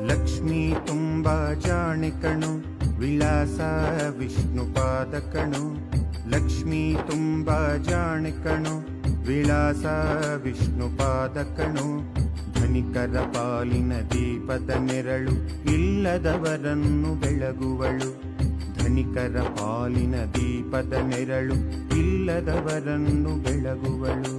ಲಕ್ಷ್ಮೀ ತುಂಬಾ ಜಾಣೆ ಕಣು ವಿಳಾಸ ವಿಷ್ಣು ಪಾದ ಕಣು ಲಕ್ಷ್ಮೀ ತುಂಬಾ ಜಾಣೆ ಕಣು ವಿಳಾಸ ವಿಷ್ಣು ಪಾದ ಕಣು ಧನಿಕರ ಪಾಲಿನ ದೀಪದ ನೆರಳು ಇಲ್ಲದವರನ್ನು ಬೆಳಗುವಳು ಧನಿಕರ ಪಾಲಿನ ದೀಪದ ನೆರಳು ಇಲ್ಲದವರನ್ನು ಬೆಳಗುವಳು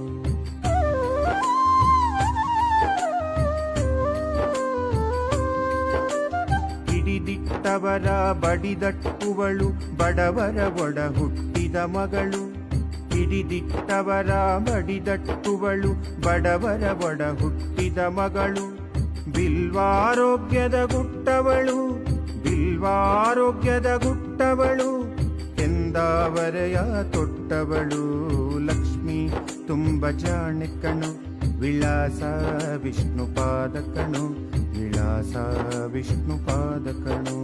ಹಿಡಿದಿಟ್ಟವರ ಬಡಿದಟ್ಟುವಳು ಬಡವರ ಒಡ ಹುಟ್ಟಿದ ಮಗಳು ಹಿಡಿದಿಟ್ಟವರ ಬಡಿದಟ್ಟುವಳು ಬಡವರ ಒಡ ಹುಟ್ಟಿದ ಮಗಳು ಬಿಲ್ವಾರೋಗ್ಯದ ಗುಟ್ಟವಳು ಬಿಲ್ವಾರೋಗ್ಯದ ಗುಟ್ಟವಳು ಎಂದಾವರೆಯ ತೊಟ್ಟವಳು ಲಕ್ಷ್ಮಿ ತುಂಬ ಜಾಣೆ ಕಣು ವಿಳಾಸ ವಿಷ್ಣು ಪಾದ ಕಣು ವಿಳಾಸ ವಿಷ್ಣು ಪಾದ ಕಣು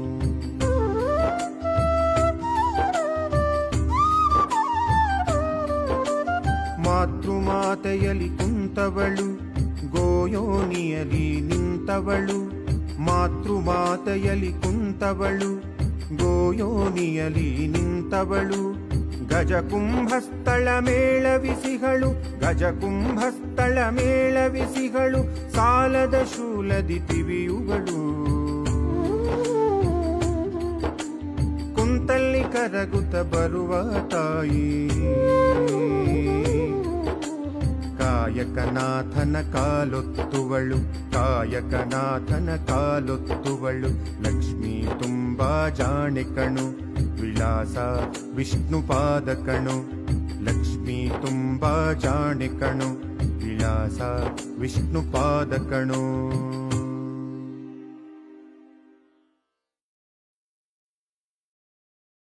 ಮಾತೃಮಾತೆಯಲಿ ಕುಂತವಳು ಗೋಯೋನಿಯಲಿ ನಿಂತವಳು ಮಾತೃಮಾತೆಯಲಿ ಕುಂತವಳು ಗೋಯೋನಿಯಲಿ ನಿಂತವಳು ಗಜಕುಂಭಸ್ಥಳ ಮೇಳವಿಸಿಗಳು ಗಜಕುಂಭಸ್ಥಳ ಮೇಳವಿಸಿಗಳು ಸಾಲದ ಶೂಲದಿ ತಿವಿಯುಗಳು ಕುಂತಲ್ಲಿ ಕರಗುತ್ತ ಬರುವ ತಾಯಿ ಕಾಯಕನಾಥನ ಕಾಲೊತ್ತುವಳು ಕಾಯಕನಾಥನ ಕಾಲೊತ್ತುವಳು ಲಕ್ಷ್ಮೀ ತುಂಬಾ ಜಾಣೆ ಕಣು ವಿಳಾಸ ವಿಷ್ಣು ಪಾದ ಕಣು ಲಕ್ಷ್ಮೀ ತುಂಬಾ ಜಾಣೆ ಕಣು ವಿಳಾಸ ವಿಷ್ಣು ಪಾದ ಕಣು